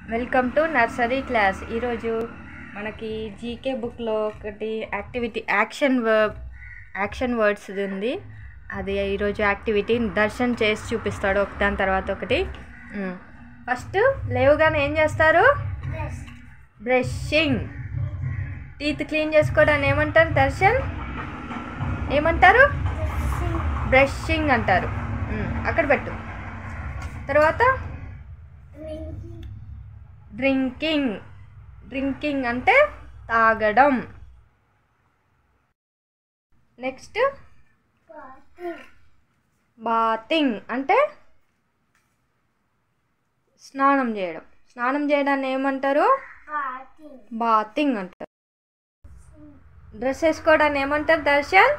Welcome to nursery class ఈరోజు మనకి GK బుక్లో ఒకటి activity action verb action words ఉంది అది ఈరోజు యాక్టివిటీ దర్శన్ చేసి చూపిస్తాడు ఒకదాని తర్వాత ఒకటి ఫస్ట్ లేవుగానే ఏం చేస్తారు బ్రషింగ్ టీత్ క్లీన్ చేసుకోవడాన్ని ఏమంటారు దర్శన్ ఏమంటారు బ్రషింగ్ అంటారు ఉమ్, అక్కడ పెట్టు తర్వాత డ్రింకింగ్ డ్రింకింగ్ అంటే తాగడం నెక్స్ట్ బాతింగ్ అంటే స్నానం చేయడం స్నానం చేయడాన్ని ఏమంటారు బాతింగ్ అంటారు డ్రెస్ వేసుకోవడాన్ని ఏమంటారు దర్శన్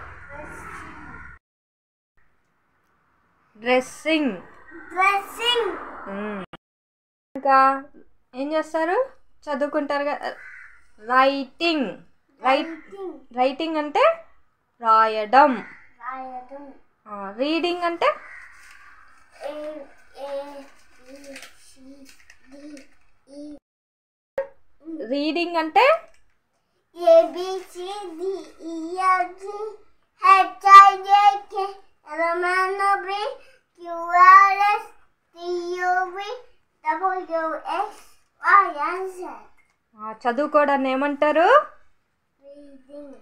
డ్రెస్సింగ్ డ్రెస్సింగ్ మ్మ్. ఇంకా ఏం చేస్తారు చదువుకుంటారు కదా రైటింగ్ రైట్ రైటింగ్ అంటే రాయడం రాయడం రీడింగ్ అంటే A A B C D E reading అంటే A B C D E F G H I J K L M N O P Q R S T U V W X Y and Z ఆ, చదువుకోవడాన్ని ఏమంటారు reading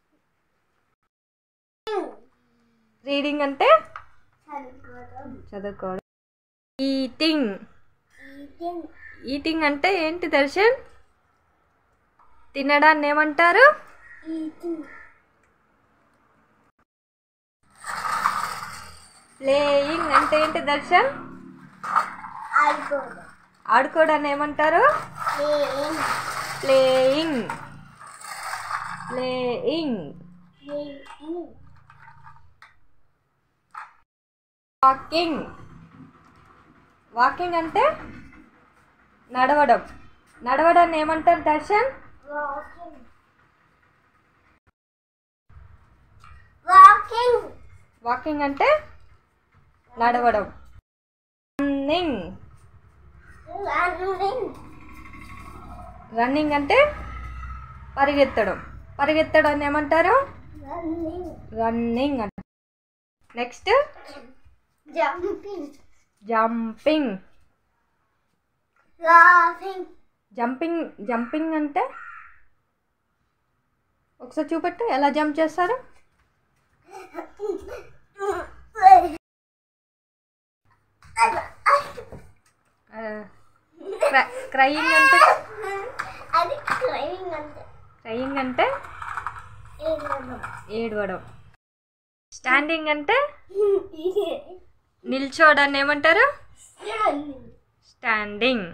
reading అంటే చదువుకోవడం చదువుకోవడం eating eating eating అంటే ఏంటి దర్శన్ తినడాన్ని ఏమంటారు eating playing అంటే ఏంటి దర్శన్ ఆడుకోవడం ఆడుకోవడాన్ని ఏమంటారు playing playing playing playing walking walking అంటే నడవడం నడవడాన్ని ఏమంటారు దర్శన్ వాకింగ్ వాకింగ్ వాకింగ్ అంటే నడవడం రన్నింగ్ రన్నింగ్ రన్నింగ్ అంటే పరిగెత్తడం పరిగెత్తడాన్ని ఏమంటారు రన్నింగ్ రన్నింగ్ అంట next jumping jumping laughing jumping jumping అంటే ఒకసారి చూపెట్టు ఎలా జంప్ చేస్తారు క్రయింగ్ అంటే అది క్రైవింగ్ అంటే క్రయింగ్ అంటే ఏడవడం. ఏడవడం స్టాండింగ్ అంటే నిల్చోడాన్ని ఏమంటారు స్టాండింగ్. స్టాండింగ్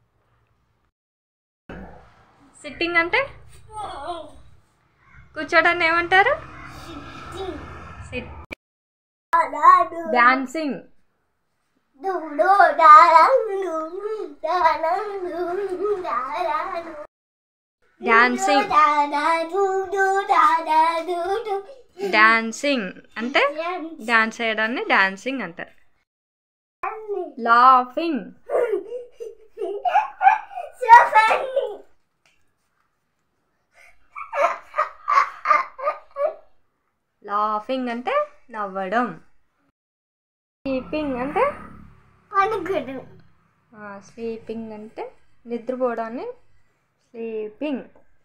సిట్టింగ్ అంటే కూర్చోడాన్ని ఏమంటారు సిట్టింగ్. సిట్ అలాడు. డాన్సింగ్ డుడు దారాడు. దారాడు. దారాడు. డాన్సింగ్ దారాడు. దారాడు. డాన్సింగ్ అంటే డాన్స్ చేయడాన్ని డాన్సింగ్ అంటారు లాఫింగ్ So funny. లాఫింగ్ అంటే నవ్వడం స్లీపింగ్ అంటే పడుకోవడం స్లీపింగ్ అంటే నిద్రపోవడాన్ని స్లీపింగ్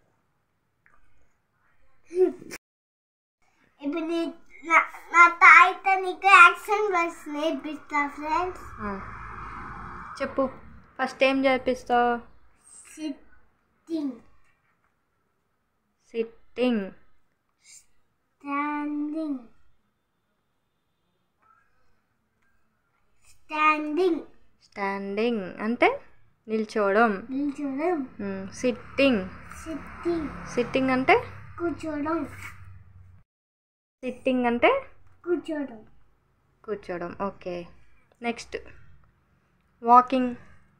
ఇప్పుడు నీ- నా- నా తాయితో నీకు యాక్షన్ వర్డ్స్ నేర్పిస్తా ఫ్రెండ్స్ చెప్పు ఫస్ట్ ఏం చేపిస్తావు sitting sitting standing standing standing అంటే నిల్చోవడం నిల్చోవడం సిట్టింగ్ సిట్టింగ్ సిట్టింగ్ అంటే కూర్చోవడం సిట్టింగ్ అంటే కూర్చోవడం కూర్చోవడం okay next walking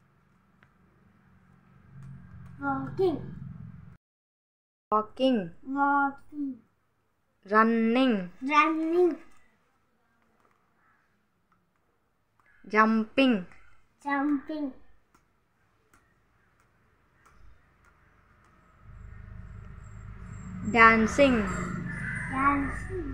walking walking walking running running jumping jumping, dancing dancing,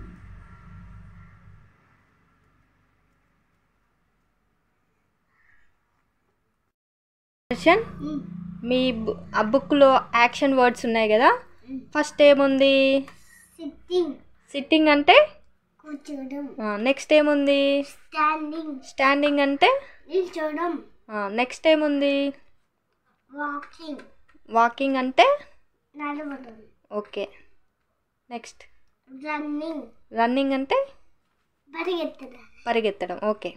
Darshan mm, మీ బు- ఆ బుక్లో యాక్షన్ వర్డ్స్ ఉన్నాయి కదా ఫస్ట్ ఏముంది sitting, సిట్టింగ్ అంటే కూర్చోడం నెక్స్ట్ ఏముంది స్టాండింగ్ స్టాండింగ్ అంటే నిల్చోడం నెక్స్ట్ ఏముంది వాకింగ్ వాకింగ్ అంటే నడవడం ఓకే నెక్స్ట్ రన్నింగ్ రన్నింగ్ అంటే పరిగెత్తడం పరిగెత్తడం ఓకే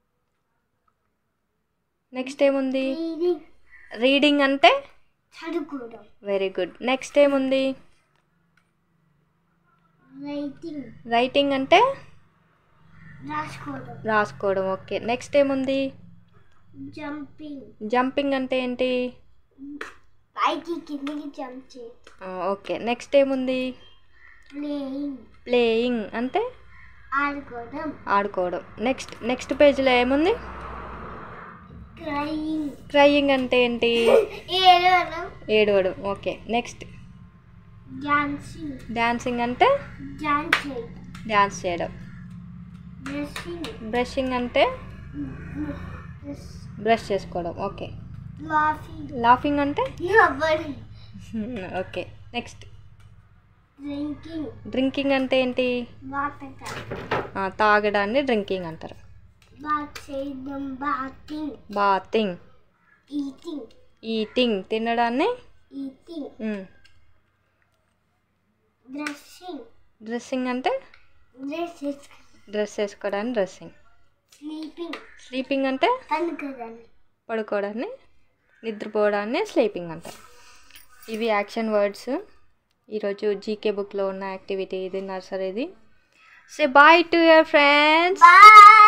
నెక్స్ట్ ఏముంది రీడింగ్ రీడింగ్ అంటే చదువుకోవడం వెరీ గుడ్ నెక్స్ట్ ఏముంది రైటింగ్ రైటింగ్ అంటే రాసుకోవడం రాసుకోవడం ఓకే నెక్స్ట్ ఏముంది జంపింగ్ జంపింగ్ అంటే ఏంటి పైకి కిందికి జంప్ చేయడం ఓకే నెక్స్ట్ ఏముంది ప్లేయింగ్ ప్లేయింగ్ అంటే ఆడుకోవడం ఆడుకోవడం నెక్స్ట్ నెక్స్ట్ పేజ్లో ఏముంది క్రయింగ్ క్రయింగ్ అంటే ఏంటి ఏడవడం ఏడవడం ఓకే నెక్స్ట్ డాన్సింగ్ డాన్సింగ్ అంటే డాన్స్ చేయడం డాన్స్ చేయడం డ్రెస్సింగ్ బ్రషింగ్ అంటే బ్రష్ చేసుకోవడం ఓకే లాఫింగ్ లాఫింగ్ అంటే నవ్వడం ఓకే నెక్స్ట్ డ్రింకింగ్ డ్రింకింగ్ అంటే ఏంటి వాటర్ తాగడం ఆ, తాగడాన్ని డ్రింకింగ్ అంటారు బాత్ చేయడం బాతింగ్ బాతింగ్ ఈటింగ్ ఈటింగ్ తినడాన్ని ఈటింగ్ మ్, డ్రెస్సింగ్ డ్రెస్సింగ్ అంటే డ్రెస్ డ్రెస్ వేసుకోవడాన్ని డ్రెస్సింగ్ స్లీపింగ్ స్లీపింగ్ అంటే పనుకోదాన్ని పడుకోవడాన్ని నిద్రపోవడాన్ని స్లీపింగ్ అంటారు ఇవి యాక్షన్ వర్డ్స్ ఈరోజు జీకే బుక్లో ఉన్న యాక్టివిటీ ఇది నర్సరీది say bye to your friends bye